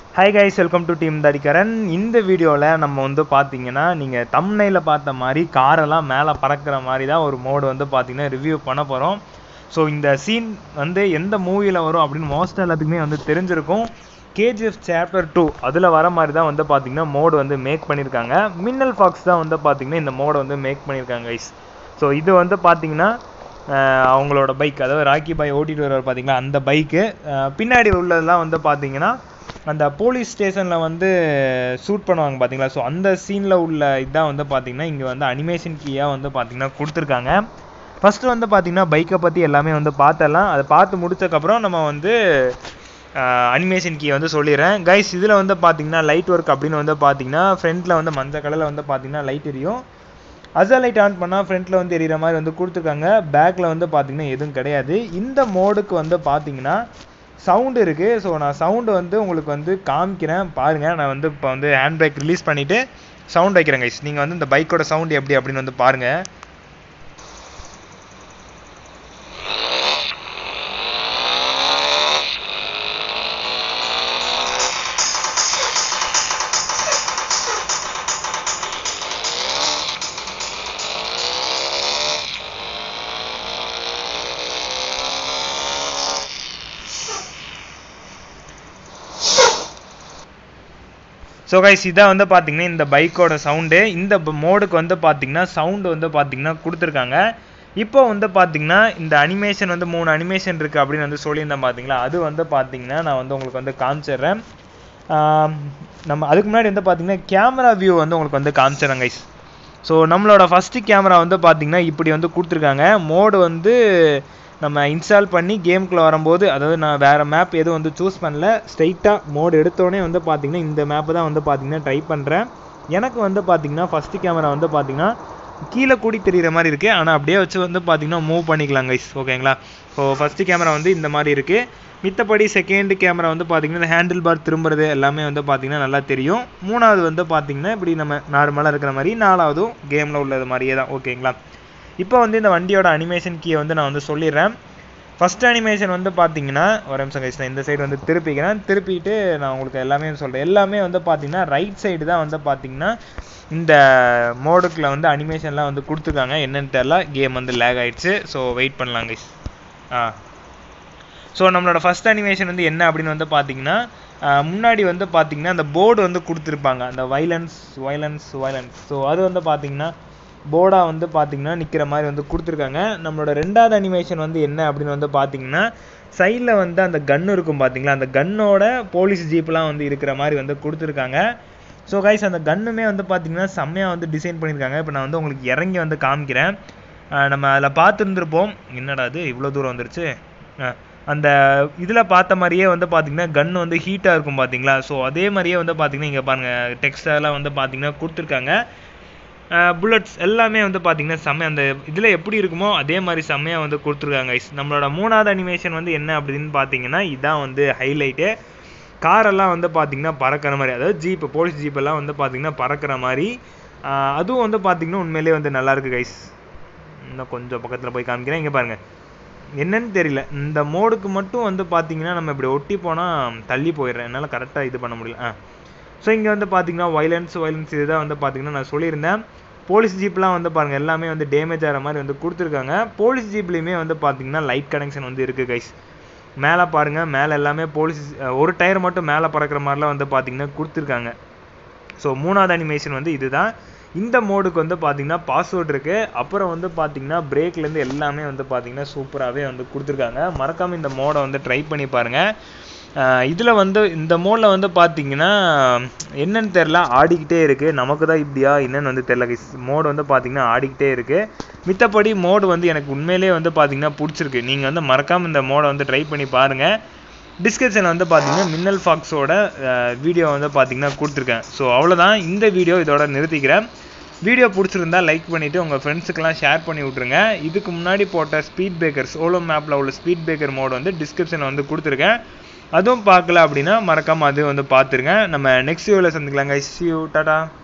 Hi guys welcome to team தடிக்கரன் இந்த வீடியோவில் நம்ம வந்து பார்த்தீங்கன்னா நீங்கள் தம்னையில் பார்த்த மாதிரி காரெல்லாம் மேலே பறக்கிற மாதிரி தான் ஒரு மோடு வந்து பார்த்தீங்கன்னா ரிவ்யூ பண்ண போகிறோம் ஸோ இந்த சீன் வந்து எந்த மூவியில் வரும் அப்படின்னு மோஸ்ட் எல்லாத்துக்குமே வந்து தெரிஞ்சிருக்கும் கேஜிஎஃப் சாப்டர் டூ அதில் வர மாதிரி தான் வந்து பார்த்தீங்கன்னா மோடு வந்து மேக் பண்ணியிருக்காங்க மின்னல் ஃபாக்ஸ் தான் வந்து பார்த்தீங்கன்னா இந்த மோடை வந்து மேக் பண்ணியிருக்காங்க கைஸ் ஸோ இது வந்து பார்த்தீங்கன்னா அஹ் அவங்களோட பைக் அதாவது ராக்கி பாய் ஓட்டிட்டு வருவார் பார்த்தீங்களா அந்த பைக்கு பின்னாடி உள்ளதெல்லாம் வந்து பார்த்தீங்கன்னா அந்த போலீஸ் ஸ்டேஷனில் வந்து ஷூட் பண்ணுவாங்க பார்த்தீங்களா ஸோ அந்த சீனில் உள்ள இதான் வந்து பார்த்தீங்கன்னா இங்கே வந்து அனிமேஷன் கீயாக வந்து பார்த்தீங்கன்னா கொடுத்துருக்காங்க ஃபஸ்ட்டு வந்து பார்த்தீங்கன்னா பைக்கை பற்றி எல்லாமே வந்து பார்த்தரலாம் அதை பார்த்து முடிச்சக்கப்புறம் நம்ம வந்து அனிமேஷன் கீயை வந்து சொல்லிடுறேன் கைஸ் இதில் வந்து பார்த்தீங்கன்னா லைட் ஒர்க் அப்படின்னு வந்து பார்த்தீங்கன்னா ஃப்ரண்ட்டில் வந்து மஞ்சள் கலரில் வந்து பார்த்தீங்கன்னா லைட் எரியும் அசா லைட் ஆன் பண்ணால் ஃப்ரண்ட்டில் வந்து எரியிற மாதிரி வந்து கொடுத்துருக்காங்க பேக்கில் வந்து பார்த்தீங்கன்னா எதுவும் கிடையாது இந்த மோடுக்கு வந்து பார்த்தீங்கன்னா சவுண்டு இருக்குது ஸோ நான் சவுண்டு வந்து உங்களுக்கு வந்து காமிக்கிறேன் பாருங்கள் நான் வந்து இப்போ வந்து ஹேண்ட் பிரேக் ரிலீஸ் பண்ணிவிட்டு சவுண்ட் வைக்கிறேன் கைஸ் நீங்கள் வந்து இந்த பைக்கோட சவுண்ட் எப்படி அப்படின்னு வந்து பாருங்கள் ஸோ கைஸ் இதான் வந்து பார்த்தீங்கன்னா இந்த பைக்கோட சவுண்டு இந்த மோடுக்கு வந்து பார்த்தீங்கன்னா சவுண்டு வந்து பார்த்தீங்கன்னா கொடுத்துருக்காங்க இப்போ வந்து பார்த்தீங்கன்னா இந்த அனிமேஷன் வந்து மூணு அனிமேஷன் இருக்குது அப்படின்னு வந்து சொல்லியிருந்தேன் பார்த்தீங்களா அது வந்து பார்த்தீங்கன்னா நான் வந்து உங்களுக்கு வந்து காமிச்சிடுறேன் ஆம், நம்ம அதுக்கு முன்னாடி வந்து பார்த்தீங்கன்னா கேமரா வியூ வந்து உங்களுக்கு வந்து காமிச்சிடுறேன் கைஸ் ஸோ நம்மளோட ஃபஸ்ட்டு கேமரா வந்து பார்த்தீங்கன்னா இப்படி வந்து கொடுத்துருக்காங்க மோடு வந்து நம்ம இன்ஸ்டால் பண்ணி கேமுக்குள்ளே வரும்போது அதாவது நான் வேறு மேப் எதுவும் வந்து சூஸ் பண்ணல ஸ்ட்ரைட்டாக மோடு எடுத்தோடனே வந்து பார்த்தீங்கன்னா இந்த மேப்பு தான் வந்து பார்த்தீங்கன்னா ட்ரை பண்ணுறேன் எனக்கு வந்து பார்த்தீங்கன்னா ஃபஸ்ட்டு கேமரா வந்து பார்த்தீங்கன்னா கீழே கூடி தெரிகிற மாதிரி இருக்குது ஆனால் அப்படியே வச்சு வந்து பார்த்தீங்கன்னா மூவ் பண்ணிக்கலாம் கைஸ் ஓகேங்களா ஸோ ஃபஸ்ட்டு கேமரா வந்து இந்த மாதிரி இருக்குது மித்தபடி செகண்ட் கேமரா வந்து பார்த்தீங்கன்னா இந்த ஹேண்டில் பார் திரும்புறது எல்லாமே வந்து பார்த்தீங்கன்னா நல்லா தெரியும் மூணாவது வந்து பார்த்தீங்கன்னா இப்படி நம்ம நார்மலாக இருக்கிற மாதிரி நாலாவதும் கேமில் உள்ளது மாதிரியே தான் ஓகேங்களா இப்போ வந்து இந்த வண்டியோட அனிமேஷன் கீயை வந்து நான் வந்து சொல்லிடுறேன் ஃபஸ்ட் அனிமேஷன் வந்து பார்த்தீங்கன்னா ஒரு நிமிஷம் கழிச்சு நான் இந்த சைடு வந்து திருப்பிக்கிறேன் திருப்பிட்டு நான் உங்களுக்கு எல்லாமே சொல்கிறேன் எல்லாமே வந்து பார்த்தீங்கன்னா ரைட் சைடு தான் வந்து பார்த்தீங்கன்னா இந்த மோடுக்குள்ள வந்து அனிமேஷன்லாம் வந்து கொடுத்துருக்காங்க என்னன்னு தெரில கேம் வந்து லேக் ஆயிடுச்சு ஸோ வெயிட் பண்ணலாம் கைஸ் ஆ ஸோ நம்மளோட ஃபஸ்ட் அனிமேஷன் வந்து என்ன அப்படின்னு வந்து பார்த்தீங்கன்னா ஆஹ் முன்னாடி வந்து பார்த்தீங்கன்னா அந்த போர்டு வந்து கொடுத்துருப்பாங்க அந்த வைலன்ஸ் வைலன்ஸ் வைலன்ஸ் ஸோ அது வந்து பார்த்தீங்கன்னா போர்டாக வந்து பார்த்தீங்கன்னா நிற்கிற மாதிரி வந்து கொடுத்துருக்காங்க நம்மளோட ரெண்டாவது அனிமேஷன் வந்து என்ன அப்படின்னு வந்து பார்த்தீங்கன்னா சைடில் வந்து அந்த கன் இருக்கும் பார்த்தீங்களா அந்த கன்னோட போலீஸ் ஜீப்லாம் வந்து இருக்கிற மாதிரி வந்து கொடுத்துருக்காங்க ஸோ கைஸ் அந்த கன்னுமே வந்து பார்த்தீங்கன்னா செம்மையாக வந்து டிசைன் பண்ணியிருக்காங்க இப்போ நான் வந்து உங்களுக்கு இறங்கி வந்து காமிக்கிறேன் ஆஹ் நம்ம அதில் பார்த்துருந்துருப்போம் என்னடா அது இவ்வளோ தூரம் வந்துருச்சு ஆஹ் அந்த இதில் பார்த்த மாதிரியே வந்து பார்த்தீங்கன்னா கன் வந்து ஹீட்டாக இருக்கும் பார்த்தீங்களா ஸோ அதே மாதிரியே வந்து பார்த்தீங்கன்னா இங்கே பாருங்கள் டெக்ஸ்டெல்லாம் வந்து பார்த்தீங்கன்னா கொடுத்துருக்காங்க புல்லட்ஸ் எல்லாமே வந்து பார்த்தீங்கன்னா செம்ம அந்த இதில் எப்படி இருக்குமோ அதே மாதிரி செம்மையாக வந்து கொடுத்துருக்காங்க guys. நம்மளோட மூணாவது அனிமேஷன் வந்து என்ன அப்படின்னு பார்த்தீங்கன்னா இதான் வந்து ஹைலைட்டு காரெல்லாம் வந்து பார்த்தீங்கன்னா பறக்கிற மாதிரி அதாவது ஜீப்பு போலீஸ் ஜீப்பெல்லாம் வந்து பார்த்தீங்கன்னா பறக்கிற மாதிரி ஆஹ் அதுவும் வந்து பார்த்தீங்கன்னா உண்மையிலேயே வந்து நல்லா இருக்கு கைஸ் இன்னும் கொஞ்சம் பக்கத்தில் போய் காமிக்கிறேன் இங்கே பாருங்கள் என்னன்னு தெரியல இந்த மோடுக்கு மட்டும் வந்து பார்த்தீங்கன்னா நம்ம இப்படி ஒட்டி போனால் தள்ளி போயிடுறேன் என்னால் கரெக்டாக இது பண்ண முடியல ஆ ஸோ இங்கே வந்து பார்த்தீங்கன்னா வைலன்ஸ் வைலன்ஸ் இதுதான் வந்து பார்த்தீங்கன்னா நான் சொல்லியிருந்தேன் போலீஸ் ஜீப்லாம் வந்து பாருங்கள் எல்லாமே வந்து டேமேஜ் ஆகிற மாதிரி வந்து கொடுத்துருக்காங்க போலீஸ் ஜீப்லேயுமே வந்து பார்த்தீங்கன்னா லைட் கனெக்ஷன் வந்து இருக்குது கைஸ் மேலே பாருங்கள் மேலே எல்லாமே போலீஸ் ஒரு டயர் மட்டும் மேலே பறக்கிற மாதிரிலாம் வந்து பார்த்தீங்கன்னா கொடுத்துருக்காங்க ஸோ மூணாவது அனிமேஷன் வந்து இதுதான் இந்த மோடுக்கு வந்து பார்த்தீங்கன்னா பாஸ்வேர்ட் இருக்குது அப்புறம் வந்து பார்த்தீங்கன்னா பிரேக்லேருந்து எல்லாமே வந்து பார்த்தீங்கன்னா சூப்பராகவே வந்து கொடுத்துருக்காங்க மறக்காமல் இந்த மோடை வந்து ட்ரை பண்ணி பாருங்கள் இதில் வந்து இந்த மோடில் வந்து பார்த்தீங்கன்னா என்னன்னு தெரில ஆடிக்கிட்டே இருக்குது நமக்கு தான் இப்படியா என்னன்னு வந்து தெரில மோடு வந்து பார்த்தீங்கன்னா ஆடிக்கிட்டே இருக்குது மித்தபடி மோடு வந்து எனக்கு உண்மையிலேயே வந்து பார்த்தீங்கன்னா பிடிச்சிருக்கு நீங்கள் வந்து மறக்காமல் இந்த மோடை வந்து ட்ரை பண்ணி பாருங்கள் டிஸ்கிரிப்ஷனில் வந்து பார்த்தீங்கன்னா மின்னல் ஃபாக்ஸோட வீடியோ வந்து பார்த்தீங்கன்னா கொடுத்துருக்கேன் ஸோ அவ்வளோதான் இந்த வீடியோ இதோட நிறுத்திக்கிறேன் வீடியோ பிடிச்சிருந்தா லைக் பண்ணிவிட்டு உங்கள் ஃப்ரெண்ட்ஸுக்கெல்லாம் ஷேர் பண்ணி விட்ருங்க இதுக்கு முன்னாடி போட்ட ஸ்பீட் பிரேக்கர்ஸ் ஓலோ மேப்பில் உள்ள ஸ்பீட் பிரேக்கர் மோடு வந்து டிஸ்கிரிப்ஷனில் வந்து கொடுத்துருக்கேன் அதுவும் பார்க்கல அப்படின்னா மறக்காமல் அது வந்து பார்த்துருங்க நம்ம நெக்ஸ்ட் வீடியோவில் சந்திக்கலாம் கைஸ் யூ டாடா